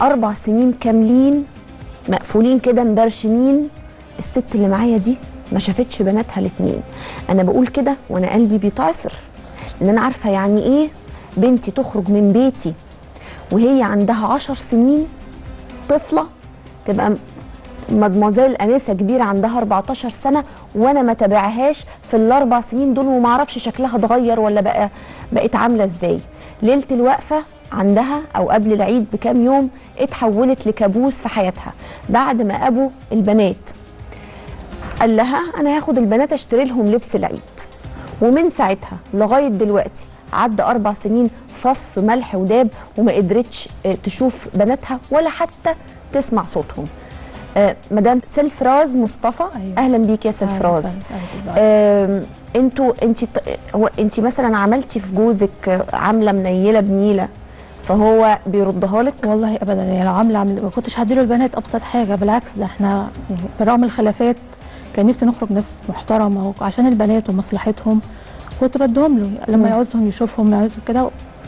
اربع سنين كاملين مقفولين كده مبرشمين الست اللي معايا دي ما شافتش بناتها الاثنين انا بقول كده وانا قلبي بيتعصر لان انا عارفه يعني ايه بنتي تخرج من بيتي وهي عندها عشر سنين طفله تبقى مدموزيل انسه كبيره عندها 14 سنه وانا ما تابعهاش في الاربع سنين دول وما اعرفش شكلها اتغير ولا بقى بقت عامله ازاي ليله الوقفه عندها او قبل العيد بكام يوم اتحولت لكابوس في حياتها بعد ما ابو البنات قال لها انا هاخد البنات اشتري لهم لبس العيد ومن ساعتها لغايه دلوقتي عدى اربع سنين فص ملح وداب وما قدرتش آه، تشوف بناتها ولا حتى تسمع صوتهم آه، مدام سلفراز مصطفى أيوة. اهلا بيك يا سلفراز آم، انتوا انت هو انت مثلا عملتي في جوزك آه، عامله منيله بنيله فهو بيردها لك والله ابدا يعني لو عامله عامله ما كنتش هديله البنات ابسط حاجه بالعكس ده احنا يعني برغم الخلافات كان نفسي نخرج ناس محترمه وعشان البنات ومصلحتهم كنت بدهم له لما مم. يعوزهم يشوفهم يعوزهم كده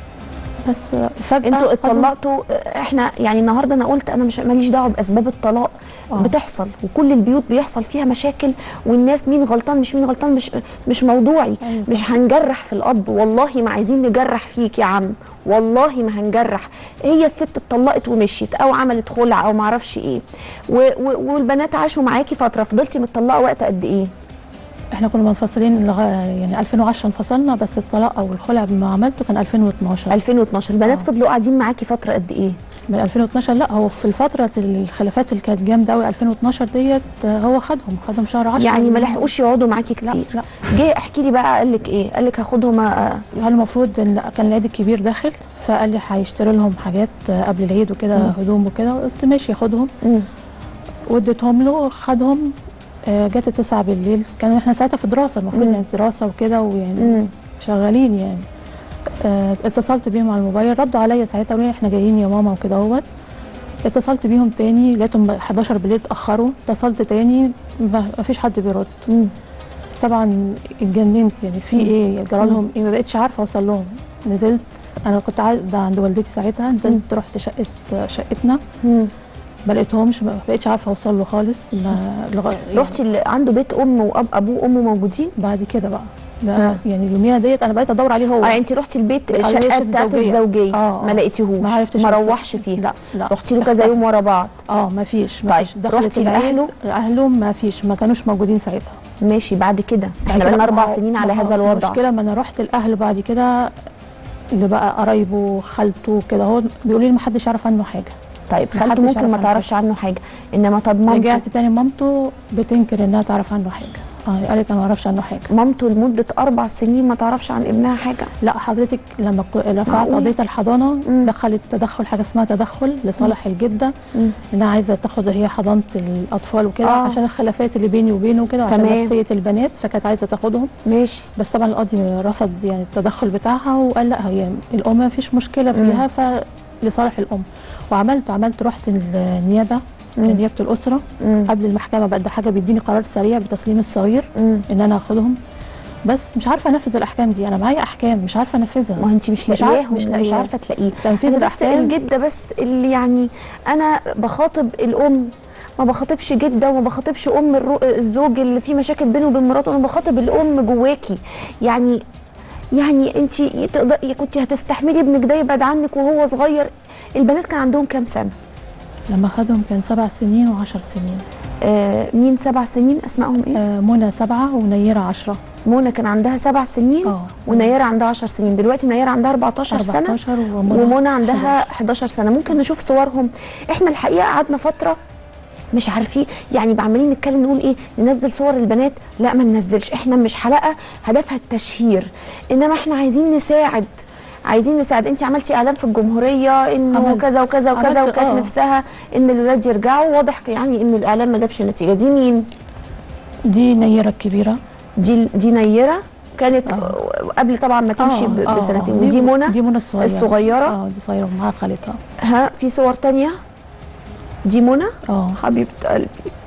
بس فجاه انتوا خدوا- اتطلقتوا آه، احنا يعني النهارده انا قلت انا مش ماليش دعوه باسباب الطلاق آه. بتحصل وكل البيوت بيحصل فيها مشاكل والناس مين غلطان مش مين غلطان مش مش موضوعي أيوة صح. مش هنجرح في الاب والله ما عايزين نجرح فيك يا عم والله ما هنجرح هي الست اتطلقت ومشيت او عملت خلع او ما اعرفش ايه و و والبنات عاشوا معاكي فتره فضلتي متطلقه وقت قد ايه احنا كنا منفصلين لغايه يعني 2010 انفصلنا بس الطلاق او الخلع بما عملته كان 2012 2012 البنات آه. فضلوا قاعدين معاكي فتره قد ايه من 2012 لا هو في الفتره الخلافات اللي كانت جامده قوي 2012 ديت آه، هو خدهم خدهم شهر 10 يعني ما لحقوش يقعدوا معاكي لا كتير لا جه احكي لي بقى قال لك ايه قال لك هاخدهم آه، هل المفروض ان كان العيد الكبير داخل فقال لي هيشتري لهم حاجات آه، قبل العيد وكده مم. هدوم وكده قلت ماشي خدهم مم. واديتهم له خدهم آه، جت التسعة بالليل كان احنا ساعتها في دراسه المفروض مم. يعني دراسه وكده ويعني مم. شغالين يعني آه، اتصلت بيهم على الموبايل ردوا عليا ساعتها قالوا لي احنا جايين يا ماما وكده اهوت اتصلت بيهم تاني لقيتهم 11 بالليل اتاخروا اتصلت تاني ما ما فيش حد بيرد مم. طبعا اتجننت يعني في ايه جرى لهم ايه ما بقتش عارفه اوصل لهم نزلت انا كنت قاعده عند والدتي ساعتها نزلت رحت شقه شقتنا مم. ما لقيتهمش ما بقتش عارفه اوصل له خالص ما لغا... رحتي اللي عنده بيت ام واب ابوه وامه موجودين بعد كده بقى آه. ده يعني اليوميه ديت انا بقيت ادور عليه هو اه انت رحتي البيت آه، الشقه الشقة بتاعت الزوجية. الزوجيه آه، آه. ما لقيتيهوش ما عرفتش ما أوصل. روحش فيها لا لا رحتي له كذا يوم ورا بعض اه ما فيش ما طيب، فيش دخلت رحتي العيد، لأهله؟ اهله ما فيش ما كانوش موجودين ساعتها ماشي بعد كده احنا بعد كده بقالنا ما اربع هو- سنين على ما هو هذا الوضع المشكله ما انا رحت الاهل بعد كده اللي بقى قرايبه خالته كده هو بيقولوا لي ما حدش يعرف عنه حاجه طيب ما خالته حدش ممكن يعرف ما عنه تعرفش عنه حاجه انما طب مامته رجعت تاني مامته بتنكر انها تعرف عنه حاجه اه قالت انا ما اعرفش عنه حاجه مامته لمده اربع سنين ما تعرفش عن ابنها حاجه لا حضرتك لما ك- رفعت معقول؟ قضيه الحضانه مم. دخلت تدخل حاجه اسمها تدخل لصالح الجده مم. انها عايزه تاخد هي حضانه الاطفال وكده آه. عشان الخلافات اللي بيني وبينه وكده عشان تمام. نفسيه البنات فكانت عايزه تاخدهم ماشي بس طبعا القاضي رفض يعني التدخل بتاعها وقال لا هي الام ما فيش مشكله فيها فلصالح الام وعملت عملت رحت النيابه مم. نيابه الاسره مم. قبل المحكمه بقى ده حاجه بيديني قرار سريع بتسليم الصغير مم. ان انا اخدهم بس مش عارفه انفذ الاحكام دي انا معايا احكام مش عارفه انفذها ما هو انت مش مش عارف- لاقياهم مش مش, مش لاقياه. عارفه تلاقيه تنفيذ أنا بس الاحكام الجده بس اللي يعني انا بخاطب الام ما بخاطبش جده وما بخاطبش ام الرو... الزوج اللي في مشاكل بينه وبين مراته انا بخاطب الام جواكي يعني يعني انت تقدر كنت هتستحملي ابنك ده يبعد عنك وهو صغير البنات كان عندهم كام سنه لما خدهم كان سبع سنين وعشر سنين آه مين سبع سنين اسمائهم ايه آه منى سبعه ونيره عشرة منى كان عندها سبع سنين اه ونيره عندها 10 سنين دلوقتي نيره عندها 14 سنه 14 ومنى ومنى عندها 11. 11 سنه ممكن نشوف صورهم احنا الحقيقه قعدنا فتره مش عارفين يعني عمالين نتكلم نقول ايه ننزل صور البنات لا ما ننزلش احنا مش حلقه هدفها التشهير انما احنا عايزين نساعد عايزين نساعد انت عملتي اعلان في الجمهوريه انه عملت- كذا وكذا وكذا عملت- وكانت آه. نفسها ان الولاد يرجعوا واضح يعني ان الاعلان ما جابش نتيجه دي مين دي نيره الكبيره دي دي نيره كانت آه. قبل طبعا ما تمشي ب- آه، بسنتين آه، ودي منى دي منى الصغيره الصغيرة. اه دي صغيره ومعاها خالتها ها في صور تانية دي منى اه حبيبه قلبي